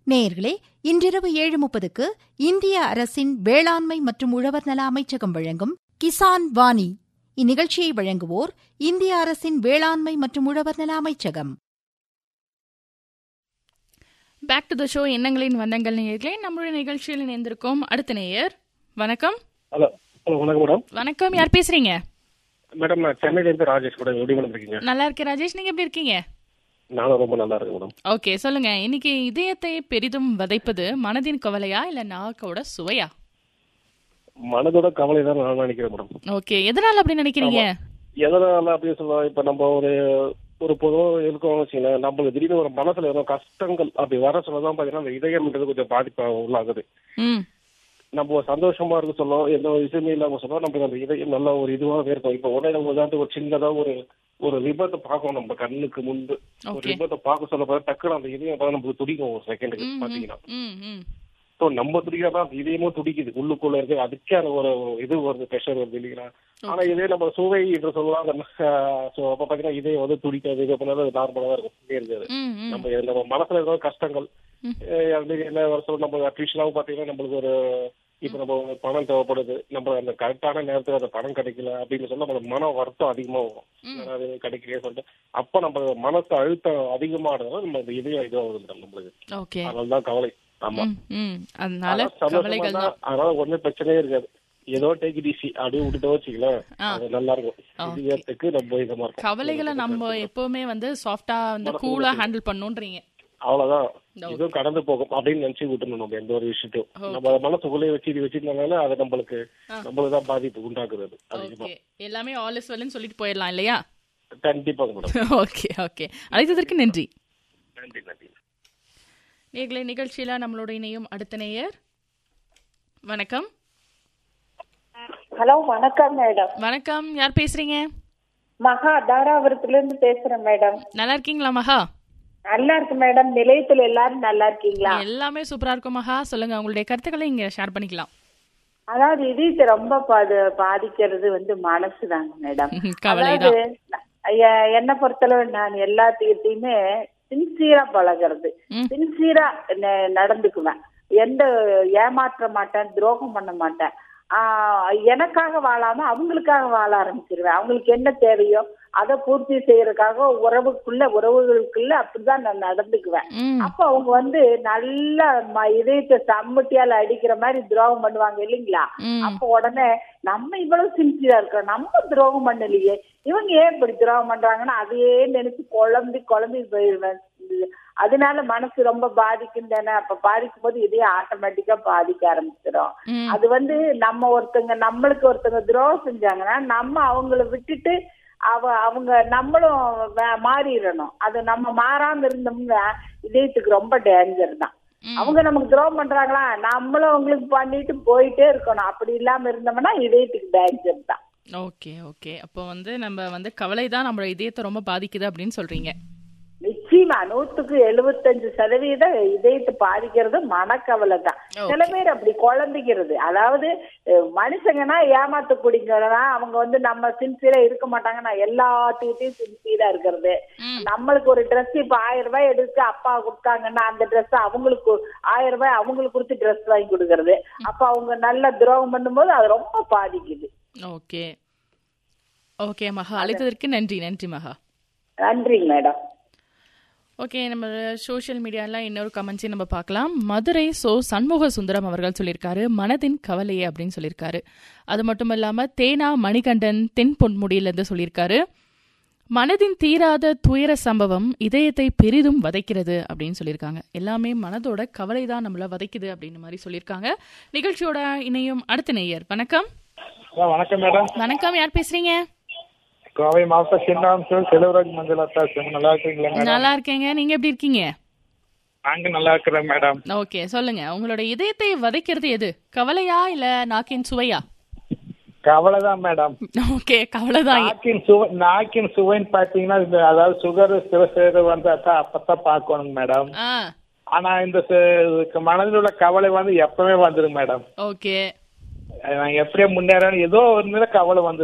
நேயர்களே இன்றிரவு ஏழு முப்பதுக்கு இந்திய அரசின் வேளாண்மை மற்றும் உழவர் நல அமைச்சகம் வழங்கும் கிசான் வாணி இந்நிகழ்ச்சியை வழங்குவோர் இந்திய அரசின் வேளாண்மை மற்றும் உழவர் நல அமைச்சகம் பேக் டு த ஷோ எண்ணங்களின் வந்தங்கள் நேயர்களே நம்மளுடைய நிகழ்ச்சியில் இணைந்திருக்கோம் அடுத்த நேயர் வணக்கம் ஹலோ ஹலோ வணக்கம் மேடம் வணக்கம் யார் பேசுறீங்க மேடம் நான் சென்னையிலேருந்து ராஜேஷ் கூட எப்படி மேடம் இருக்கீங்க நல்லா இருக்கேன் ராஜேஷ் நீங்க எப்படி இருக்கீங்க நானும் ரொம்ப நல்லா இருக்கேன் மேடம் ஓகே சொல்லுங்க இன்னைக்கு இதயத்தை பெரிதும் வதைப்பது மனதின் கவலையா இல்ல நாக்கோட சுவையா மனதோட கவலை தான் நான் நினைக்கிறேன் மேடம் ஓகே எதனால அப்படி நினைக்கிறீங்க எதனால அப்படின்னு சொல்லலாம் இப்ப நம்ம ஒரு ஒரு பொதுவாக இருக்கோம்னு வச்சுங்களேன் நம்மளுக்கு திடீர்னு ஒரு மனசுல ஏதோ கஷ்டங்கள் அப்படி வர சொல்லதான் பாத்தீங்கன்னா அந்த இதயம்ன்றது கொஞ்சம் பாதிப்பு உள்ளாகுது ம் நம்ம ஒரு சந்தோஷமா இருக்க சொல்லும் எந்த ஒரு விஷயமே இல்லாம சொல்லும் நமக்கு அந்த இதயம் நல்ல ஒரு இதுவாகவே இருக்கும் இப்ப உடனே நம்ம ஏதாவது ஒரு சின்னதா ஒரு ஒரு விபத்தை பார்க்கணும் நம்ம கண்ணுக்கு முன்பு ஒரு Okay. விபத்தை பார்க்க சொல்ல போது டக்குனு அந்த இதயம் அப்பதான் நமக்கு துடிக்கும் ஒரு செகண்டுக்கு ம், பாத்தீங்கன்னா ம் ம் ஸோ நம்ம துடிக்கிறதா அந்த இதயமும் துடிக்குது உள்ளுக்குள்ள இருக்கு அதுக்கான ஒரு இது வருது ப்ரெஷர் வருது இல்லைங்களா ஆனா இதே நம்ம சுவை என்று சொல்லலாம் அந்த ஸோ அப்ப பாத்தீங்கன்னா இதயம் வந்து துடிக்காது இது பண்ணாலும் அது நார்மலா தான் இருக்கும் இருக்காது ம் ம் நம்ம நம்ம மனசுல ஏதாவது கஷ்டங்கள் ம். அஹ் அது என்ன வர சொல்ல நம்ம அட்லீஸ்டாவும் பாத்தீங்கன்னா நம்மளுக்கு ஒரு இப்ப நம்ம ஒரு பணம் தேவைப்படுது நம்ம அந்த கரெக்டான நேரத்துல அந்த பணம் கிடைக்கல அப்படின்னு சொன்னா நம்ம மன வருத்தம் அதிகமா வரும் அதாவது கிடைக்கலையே சொல்லிட்டு அப்ப நம்ம மனசு அழுத்தம் அதிகமானதுனால நம்ம இந்த இதயம் இதுவாகுது மேடம் நம்மளுக்கு ஓகே அதனால தான் கவலை ஆமா ம் ம் அதனால அதான் சந்தோஷமா கவலைகள் இருந்தா, தான் அதனால ஒண்ணும் பிரச்சனையே இருக்காது ஏதோ டேக் இட் ஈஸி அப்படியே விட்டுட்டு வச்சுக்கலாம் ஆ. அது நல்லா இருக்கும் Okay. இதயத்துக்கு ரொம்ப இதமா இருக்கும் கவலைகளை நம்ம எப்பவுமே வந்து சாஃப்டா வந்து கூலா ஹேண்டில் பண்ணுன்றீங்க அவ்வளவுதான் Okay. இதுவும் கடந்து போகும் அப்படின்னு நினைச்சு விட்டுணும் நம்ம எந்த ஒரு விஷயத்தையும் நம்ம மனசுக்குள்ளே வச்சு இது வச்சிருந்தனால அது நம்மளுக்கு நம்மளுக்கு தான் பாதிப்பு உண்டாக்குது அது அதிகமா ஓகே எல்லாமே ஆல் இஸ் வெல்னு சொல்லிட்டு போயிடலாம் இல்லையா கண்டிப்பாங்க மேடம் ஓகே ஓகே அழைத்ததற்கு நன்றி நன்றி நன்றி நேர்களை நிகழ்ச்சியில நம்மளோட இணையும் அடுத்த நேயர் வணக்கம் ஹலோ வணக்கம் மேடம் வணக்கம் யார் பேசுறீங்க மகா தாராபுரத்துல இருந்து பேசுறேன் மேடம் நல்லா இருக்கீங்களா மகா நல்லா இருக்கு மேடம் நிலையத்துல எல்லாரும் நல்லா இருக்கீங்களா எல்லாமே சூப்பரா இருக்கும் மகா சொல்லுங்க உங்களுடைய கருத்துக்களை இங்க ஷேர் பண்ணிக்கலாம் அதாவது இதயத்தை ரொம்ப பாது- பாதிக்கிறது வந்து மனசுதாங்க மேடம் கவலைதான். அதாவது எ- என்னை பொறுத்தளவு நான் எல்லாத்தையுமே சின்சியரா பழகிறது ம். சின்சியரா நடந்துக்குவேன் எந்த ஏமாற்ற மாட்டேன் துரோகம் பண்ண மாட்டேன் ஆஹ் எனக்காக வாழாம அவங்களுக்காக வாழ ஆரம்பிச்சிருவேன் அவங்களுக்கு என்ன தேவையோ அதை பூர்த்தி செய்யறதுக்காக உறவுக்குள்ள உறவுகளுக்குள்ள அப்படிதான் நான் நடந்துக்குவேன் ம் அப்ப அவங்க வந்து நல்ல ம- இதயத்தை சம்மட்டியால அடிக்கிற மாதிரி துரோகம் பண்ணுவாங்க இல்லைங்களா ம் அப்ப உடனே நம்ம இவ்வளவு சின்சியரா இருக்கோம் நம்ம துரோகம் பண்ணலையே இவங்க ஏன் இப்படி துரோகம் பண்றாங்கன்னா அதையே நினைச்சு குழம்பி குழம்பி போயிருவேன் அதனால மனசு ரொம்ப பாதிக்கும் தானே அப்ப பாதிக்கும் போது இதே ஆட்டோமேட்டிக்கா பாதிக்க ஆரம்பிச்சிடும் ம் அது வந்து நம்ம ஒருத்தங்க நம்மளுக்கு ஒருத்தங்க துரோகம் செஞ்சாங்கன்னா நம்ம அவங்கள விட்டுட்டு அவ அவங்க நம்மளும் வே- மாறிடணும் அது நம்ம மாறாம இருந்தோம்னா இதயத்துக்கு ரொம்ப டேஞ்சர் தான் அவங்க நமக்கு துரோகம் பண்றாங்களா நம்மளும் அவங்களுக்கு பண்ணிட்டு போயிட்டே இருக்கணும் அப்படி இல்லாம இருந்தோம்னா இதயத்துக்கு டேஞ்சர் தான் ஓகே ஓகே அப்போ வந்து நம்ம வந்து கவலை தான் நம்மளோட இதயத்தை ரொம்ப பாதிக்குது அப்படின்னு சொல்றீங்க நிச்சயமா நூத்துக்கு எழுபத்தஞ்சு சதவீதம் இதயத்தை பாதிக்கிறது மனக்கவலை தான் சில பேர் அப்படி குழம்பிக்கிறது அதாவது அஹ், மனுஷங்கன்னா ஏமாத்தக்கூடியவங்கன்னா அவங்க வந்து நம்ம சின்சியரா இருக்க மாட்டாங்கன்னா எல்லாத்துக்கிட்டையும் சின்சியரா இருக்கிறது நம்மளுக்கு ஒரு Dress இப்ப ஆயிரம் ரூபாய் எடுத்து அப்பா கொடுத்தாங்கன்னா அந்த Dress அவங்களுக்கு ஆயிரம் ரூபாய் அவங்களுக்கு கொடுத்து Dress வாங்கி கொடுக்கறது அப்ப அவங்க நல்ல துரோகம் பண்ணும்போது அது ரொம்ப பாதிக்குது ஓகே ஓகே மகா அழைத்ததற்கு நன்றி நன்றி மகா நன்றிங்க மேடம் ஓகே நம்ம சோஷியல் மீடியால இன்னொரு கமெண்ட்ஸையும் நம்ம பார்க்கலாம் மதுரை சோ சண்முக சுந்தரம் அவர்கள் சொல்லியிருக்காரு மனதின் கவலையே அப்படின்னு சொல்லியிருக்காரு அது மட்டும் இல்லாம தேனா மணிகண்டன் தென் பொன்முடியிலிருந்து சொல்லியிருக்காரு மனதின் தீராத துயர சம்பவம் இதயத்தை பெரிதும் வதைக்கிறது அப்படின்னு சொல்லியிருக்காங்க எல்லாமே மனதோட கவலை தான் நம்மள வதைக்குது அப்படின்னு மாதிரி சொல்லியிருக்காங்க நிகழ்ச்சியோட இணையும் அடுத்த நேயர் வணக்கம் வணக்கம் மேடம் வணக்கம் யார் பேசுறீங்க கோவை மாவட்டம் சின்னாம்சல் செல்வராஜ் மஞ்சளாத்தா சார் நல்லா இருக்கீங்களா மேடம் நல்லா இருக்கேங்க நீங்க எப்படி இருக்கீங்க நாங்க நல்லா இருக்கிறோம் மேடம் ஓகே சொல்லுங்க உங்களோட இதயத்தை வதைக்கிறது எது கவலையா இல்ல நாக்கின் சுவையா கவலை தான் மேடம் ஓகே கவலை தான் நாக்கின் சுவை நாக்கின் சுவைன்னு பாத்தீங்கன்னா இந்த அதாவது சுகர் சிவசேரு வந்தா தான் அப்பதான் பார்க்கணும் மேடம் ஆ ஆனா இந்த சு- மனதில் உள்ள கவலை வந்து எப்பவுமே வந்துடும் மேடம் ஓகே நான் எப்படியே முன்னேறணும் ஏதோ ஒரு நிலை கவலை வந்து